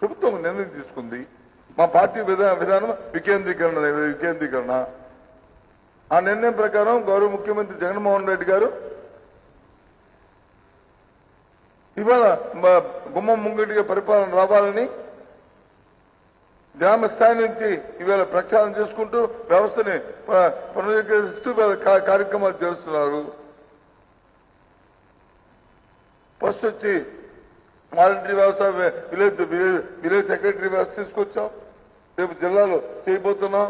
ప్రభుత్వం ఒక నిర్ణయం తీసుకుంది మా పార్టీ విధా విధానం వికేంద్రీకరణ వికేంద్రీకరణ ఆ నిర్ణయం ప్రకారం గౌరవ ముఖ్యమంత్రి జగన్మోహన్ రెడ్డి గారు ఇవాళ మ- గుమ్మం ముంగటిగా పరిపాలన రావాలని గ్రామ స్థాయి నుంచి ఇవాళ ప్రక్షాళన చేసుకుంటూ వ్యవస్థని ప- పునరుద్ధరిస్తూ ఇవాళ కా- కార్యక్రమాలు చేస్తున్నారు ఫస్ట్ వచ్చి వాలంటరీ వ్యవస్థ వి- విలేజ్ విలేజ్ విలేజ్ సెక్రటరీ వ్యవస్థ తీసుకొచ్చాం రేపు జిల్లాలో చేయబోతున్నాం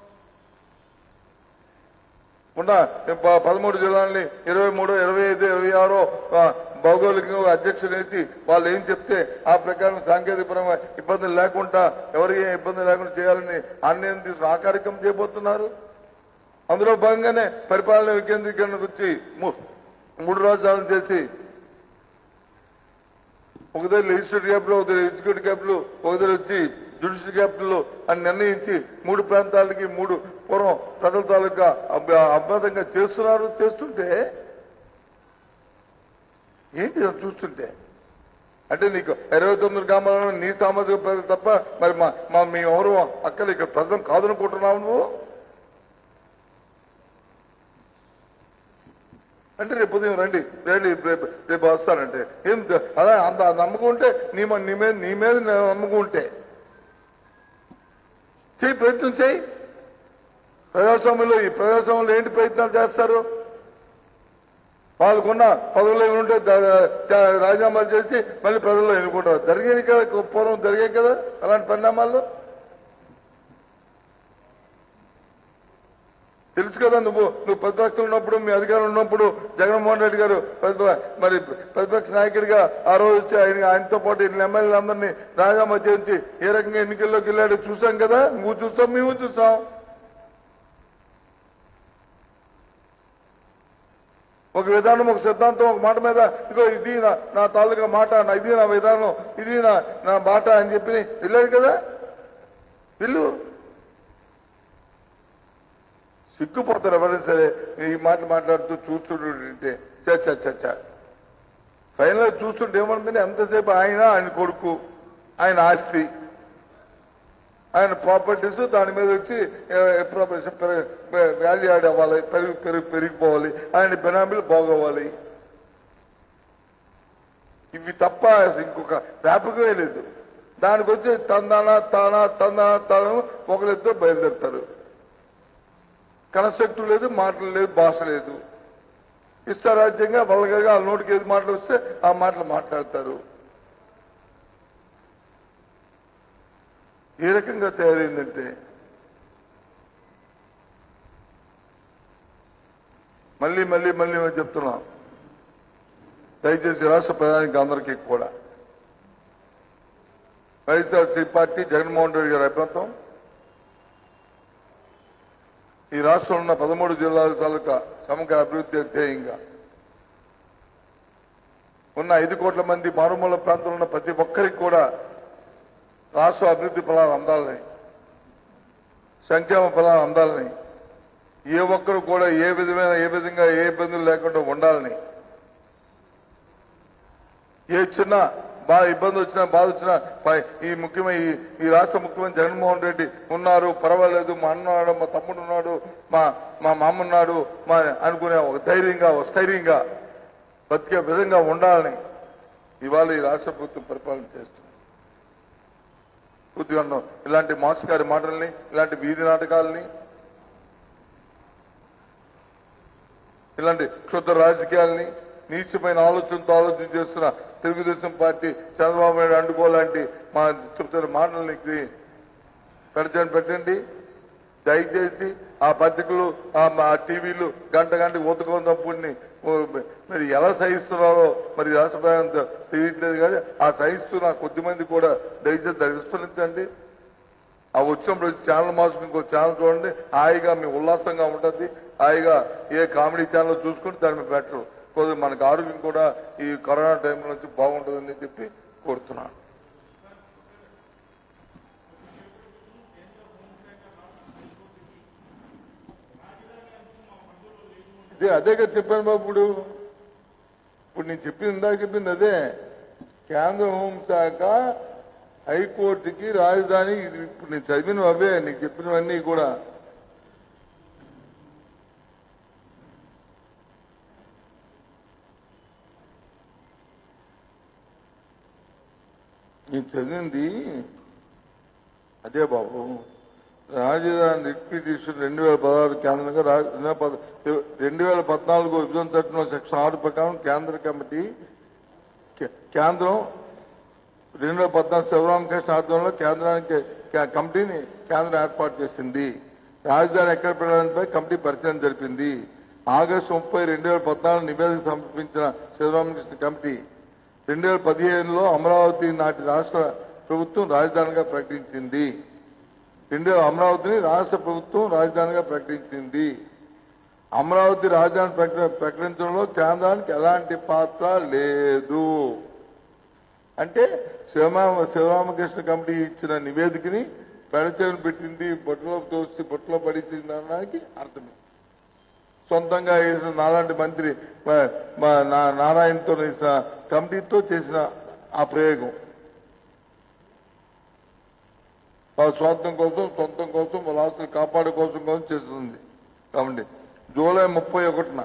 ఉన్న ప- పదమూడు జిల్లాలని ఇరవై మూడు ఇరవై ఐదు ఇరవై ఆరో ఆ, భౌగోళికంగా అధ్యక్షులు వేసి వాళ్ళు ఏం చెప్తే ఆ ప్రకారం సాంకేతికపరంగా ఇబ్బందులు లేకుండా ఎవరికి ఏ ఇబ్బంది లేకుండా చేయాలని ఆన్లైన్ తీసుకుని ఆ కార్యక్రమం చేయబోతున్నారు అందులో భాగంగానే పరిపాలన వికేంద్రీకరణ గురించి మూ- మూడు రాజధానులు చేసి ఒకదే లెజిస్లేటివ్ క్యాపిటల్ ఒకదే ఎగ్జిక్యూటివ్ క్యాపిటల్ ఒకదే వచ్చి జ్యుడిషియల్ క్యాపిటల్ అని నిర్ణయించి మూడు ప్రాంతాలకి మూడు పూర్వం ప్రజల తాలూకా అభ్య- అభ్యంతంగా చేస్తున్నారు చేస్తుంటే ఏంటి ఇది చూస్తుంటే అంటే నీకు ఇరవై తొమ్మిది గ్రామాలలో నీ సామాజిక ప్రజలు తప్ప మరి మా మా మీ ఎవరు అక్కలు ఇక్కడ ప్రజలు కాదనుకుంటున్నావు నువ్వు అంటే రేపు ఉదయం రండి రండి రేపు రేపు వస్తానంటే ఏం ద- అలా అంత నమ్మకం ఉంటే నీ మ- నీ మీద నీ మీద నమ్మకం ఉంటే చేయి ప్రయత్నం చేయి ప్రజాస్వామ్యంలో ఈ ప్రజాస్వామ్యంలో ఏంటి ప్రయత్నాలు చేస్తారు వాళ్ళకున్న పదవులు ఏమి ఉంటే ద- ద- రాజీనామాలు చేసి మళ్ళీ ప్రజల్లో ఎన్నుకుంటారు జరిగాయి కదా పూర్వం జరిగాయి కదా అలాంటి పరిణామాల్లో తెలుసు కదా నువ్వు నువ్వు ప్రతిపక్షం ఉన్నప్పుడు మీ అధికారం ఉన్నప్పుడు జగన్మోహన్ రెడ్డి గారు ప్రతిప- మరి ప్రతిపక్ష నాయకుడిగా ఆ రోజు వచ్చి ఆయన ఆయనతో పాటు ఇన్ని ఎమ్మెల్యేలందరినీ రాజీనామా చేయించి ఏ రకంగా ఎన్నికల్లోకి వెళ్ళాడో చూసాం కదా నువ్వు చూస్తాం మేము చూస్తాం ఒక విధానం ఒక సిద్ధాంతం ఒక మాట మీద ఇగో ఇది నా నా తాలూకా మాట నా ఇది నా విధానం ఇది నా నా మాట అని చెప్పి వెళ్ళాడు కదా వెళ్ళు సిగ్గుపోతారు ఎవరైనా సరే ఈ మాటలు మాట్లాడుతూ చూస్తుంటే చచ్చ చచ్చ ఫైనల్ చూస్తుంటే ఏమంటుంది ఎంతసేపు ఆయన ఆయన కొడుకు ఆయన ఆస్తి ఆయన ప్రాపర్టీస్ దాని మీద వచ్చి వాల్యూ యాడ్ అవ్వాలి పెరిగి పెరిగి పెరిగిపోవాలి ఆయన బెనామీలు బాగోవాలి ఇవి తప్ప అసలు ఇంకొక వ్యాపకమే లేదు దానికి వచ్చి తందాన తానా తందాన తాను ఒకరిద్దరు బయలుదేరుతారు కన్స్ట్రక్టివ్ లేదు మాటలు లేదు భాష లేదు ఇష్టారాజ్యంగా వల్గర్గా వాళ్ళ నోటికి ఏది మాటలు వస్తే ఆ మాటలు మాట్లాడతారు ఏ రకంగా తయారైందంటే మళ్ళీ మళ్ళీ మళ్ళీ మేము చెప్తున్నాం దయచేసి రాష్ట్ర ప్రధానికి అందరికీ కూడా వైఎస్ఆర్సీ పార్టీ జగన్మోహన్ రెడ్డి గారి అభ్యంతరం ఈ రాష్ట్రంలో ఉన్న పదమూడు జిల్లాల తాలూకా సమగ్ర అభివృద్ధి ధ్యేయంగా ఉన్న ఐదు కోట్ల మంది మారుమూల ప్రాంతంలో ఉన్న ప్రతి ఒక్కరికి కూడా రాష్ట్ర అభివృద్ధి ఫలాలు అందాలని సంక్షేమ ఫలాలు అందాలని ఏ ఒక్కరు కూడా ఏ విధమైన ఏ విధంగా ఏ ఇబ్బందులు లేకుండా ఉండాలని ఏ చిన్న బాగా ఇబ్బంది వచ్చినా బాధ వచ్చినా పై- ఈ ముఖ్యమైన ఈ- ఈ రాష్ట్ర ముఖ్యమంత్రి జగన్మోహన్ రెడ్డి ఉన్నారు పర్వాలేదు మా అన్న ఉన్నాడు మా తమ్ముడు ఉన్నాడు మా మా మామ ఉన్నాడు మా అనుకునే ఒక ధైర్యంగా ఒక స్థైర్యంగా బతికే విధంగా ఉండాలని ఇవాళ ఈ రాష్ట్ర ప్రభుత్వం పరిపాలన చేస్తుంది పూర్తిగా ఉన్నాం. ఇలాంటి మోసగారి మాటల్ని ఇలాంటి వీధి నాటకాలని ఇలాంటి క్షుద్ర రాజకీయాల్ని నీచమైన ఆలోచనతో ఆలోచన చేస్తున్న తెలుగుదేశం పార్టీ చంద్రబాబు నాయుడు అండుకోలాంటి మా చెప్తున్న మాటల్ని పెడచని పెట్టండి దయచేసి ఆ పత్రికలు ఆ మా టీవీలు గంట గంటకి ఊతకొన్నప్పుడిని మరి ఎలా సహిస్తున్నారో మరి రాష్ట్ర ప్రజలంతా తెలియట్లేదు కానీ ఆ సహిస్తున్న కొద్ది మంది కూడా దయచేసి దాన్ని విస్మరించండి ఆ వచ్చినప్పుడు వచ్చి ఛానల్ మార్చుకుని ఇంకో ఛానల్ చూడండి హాయిగా మీ ఉల్లాసంగా ఉంటుంది హాయిగా ఏ కామెడీ ఛానల్ చూసుకుని దాని మీద బెటర్ కొద్దిగా మనకు ఆరోగ్యం కూడా ఈ కరోనా టైంలో నుంచి బాగుంటుందని చెప్పి కోరుతున్నాను ఇదే అదే కదా చెప్పాను బాబు ఇప్పుడు ఇప్పుడు నేను చెప్పింది ఇందాక చెప్పింది అదే కేంద్ర హోంశాఖ హైకోర్టుకి రాజధాని ఇది ఇప్పుడు నేను చదివిన అవే నీకు చెప్పినవన్నీ కూడా నేను చదివింది అదే బాబు రాజధాని రిట్ పిటిషన్ రెండు వేల పదహారు కేంద్రంగా రా- రెండు వేల పద- రెండు వేల పద్నాలుగు విభజన చట్టంలో సెక్షన్ ఆరు ప్రకారం కేంద్ర కమిటీ కే- కేంద్రం రెండు వేల పద్నాలుగు శివరామకృష్ణ ఆధ్వర్యంలో కేంద్రానికి కే- కమిటీని కేంద్రం ఏర్పాటు చేసింది రాజధాని ఎక్కడ పెట్టడానిపై కమిటీ పరిచయం జరిపింది ఆగస్టు ముప్పై రెండు వేల పద్నాలుగు నివేదిక సమర్పించిన శివరామకృష్ణ కమిటీ రెండు వేల పదిహేనులో అమరావతి నాటి రాష్ట్ర ప్రభుత్వం రాజధానిగా ప్రకటించింది రెండు వేల అమరావతిని రాష్ట్ర ప్రభుత్వం రాజధానిగా ప్రకటించింది అమరావతి రాజధాని ప్రకట- ప్రకటించడంలో కేంద్రానికి ఎలాంటి పాత్ర లేదు అంటే శివరామ శివరామకృష్ణ కమిటీ ఇచ్చిన నివేదికని పెడచెవిని పెట్టింది బొట్టులో తోసి బొట్టులో పడేసింది అనడానికి అర్థమే సొంతంగా వేసిన నాలాంటి మంత్రి మా- మా నా- నారాయణతో వేసిన కమిటీతో చేసిన ఆ ప్రయోగం వాళ్ళ స్వార్థం కోసం సొంతం కోసం వాళ్ళ ఆస్తులు కాపాడే కోసం కోసం చేస్తుంది కాబట్టి జూలై ముప్పై ఒకటిన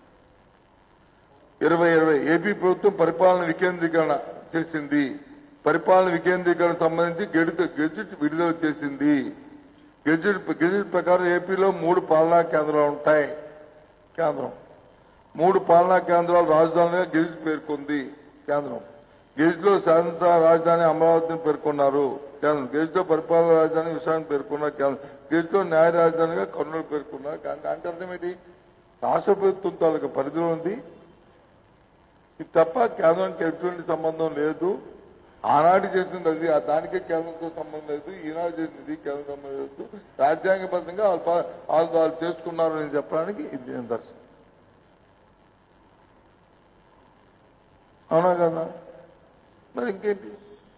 ఇరవై ఇరవై ఏపీ ప్రభుత్వం పరిపాలన వికేంద్రీకరణ చేసింది పరిపాలన వికేంద్రీకరణ సంబంధించి గెడిత గెజిట్ విడుదల చేసింది గెజిట్ గెజిట్ ప్రకారం ఏపీలో మూడు పాలనా కేంద్రాలు ఉంటాయి కేంద్రం మూడు పాలనా కేంద్రాలు రాజధానిగా గెజిట్ పేర్కొంది కేంద్రం గెజిట్ లో శాసనసభ రాజధాని అమరావతిని పేర్కొన్నారు కేంద్రం గెజిట్ లో పరిపాలన రాజధాని విషయాన్ని పేర్కొన్నారు కేంద్రం గెజిట్ లో న్యాయ రాజధానిగా కర్నూలు పేర్కొన్నారు కానీ అంటే అర్థం ఏంటి రాష్ట్ర ప్రభుత్వం తాలూకా పరిధిలో ఉంది ఇది తప్ప కేంద్రానికి ఎటువంటి సంబంధం లేదు ఆనాడు చేసింది అది ఆ దానికే కేంద్రంతో సంబంధం లేదు ఈనాడు చేసింది కేంద్రం సంబంధం లేదు రాజ్యాంగబద్ధంగా వాళ్ళు ప- వాళ్ళు వాళ్ళు చేసుకున్నారు అని చెప్పడానికి ఇది నిదర్శనం అవునా కదా మరి ఇంకేంటి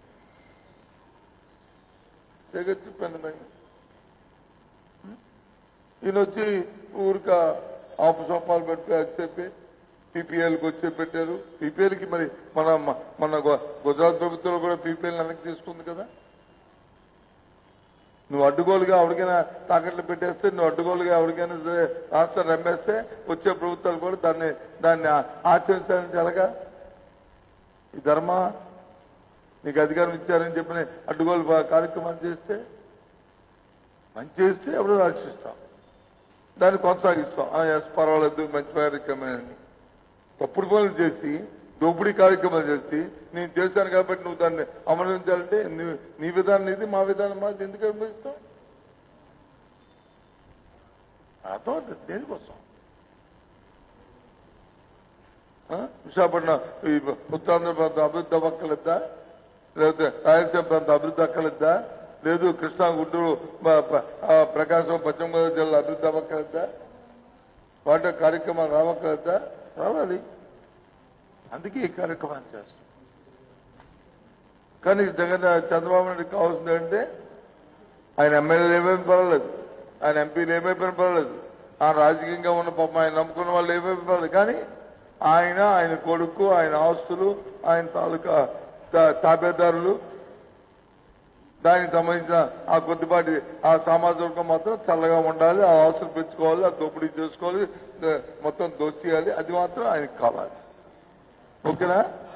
జగచ్చు పెన్నదండి ఈయన వచ్చి ఊరిక ఆపు సోపాలు పెట్టి అది చెప్పి పీపీఎల్కి వచ్చి పెట్టారు పీపీఎల్కి మరి మన మన గు- గుజరాత్ ప్రభుత్వంలో కూడా పీపీఎల్ వెనక్కి తీసుకుంది కదా నువ్వు అడ్డుగోలుగా ఎవరికైనా తాకట్లు పెట్టేస్తే నువ్వు అడ్డుగోలుగా ఎవరికైనా సరే రాష్ట్రం రమ్మేస్తే వచ్చే ప్రభుత్వాలు కూడా దాన్ని దాన్ని ఆ- ఆచరించాలని ఎలాగా ఈ ధర్మ నీకు అధికారం ఇచ్చారని చెప్పిన అడ్డుగోలు బా- కార్యక్రమాలు చేస్తే మంచి చేస్తే ఎవరు రక్షిస్తాం దాన్ని కొనసాగిస్తాం ఆ, ఎస్ పర్వాలేదు మంచి కార్యక్రమం అని తప్పుడు పనులు చేసి దోపిడీ కార్యక్రమాలు చేసి నేను చేశాను కాబట్టి నువ్వు దాన్ని అమలుంచాలంటే నీ- నీ విధానం ఇది మా విధానం మాది ఎందుకు అనుభవిస్తాం అర్థం అవుతుంది దేనికోసం ఆ? విశాఖపట్నం ఈ ఉత్తరాంధ్ర ప్రాంతం అభివృద్ధి అవ్వక్కలేదా లేకపోతే రాయలసీమ ప్రాంతం అభివృద్ధి అక్కలేదా లేదు కృష్ణా గుంటూరు ప- ప- ఆ, ప్రకాశం పశ్చిమ గోదావరి జిల్లా అభివృద్ధి అవ్వక్కలేదా వాటి కార్యక్రమాలు రావక్కలేదా రావాలి అందుకే ఈ కార్యక్రమాన్ని చేస్తాం కానీ జగన్ చంద్రబాబు నాయుడు కావాల్సింది అంటే ఆయన ఎమ్మెల్యేలు ఏమేమి పర్వాలేదు ఆయన ఎంపీలు ఏమైపోయినా పర్వాలేదు ఆ రాజకీయంగా ఉన్న పాపం ఆయన నమ్ముకున్న వాళ్ళు ఏమైపోయినా పర్వాలేదు కానీ ఆయన ఆయన కొడుకు ఆయన ఆస్తులు ఆయన తాలూకా తా- తాబేదారులు దానికి సంబంధించిన ఆ కొద్దిపాటి ఆ సామాజిక వర్గం మాత్రం చల్లగా ఉండాలి ఆ ఆస్తులు పెంచుకోవాలి ఆ దోపిడీ చేసుకోవాలి ద- మొత్తం దోచేయాలి అది మాత్రం ఆయనకు కావాలి ఓకేనా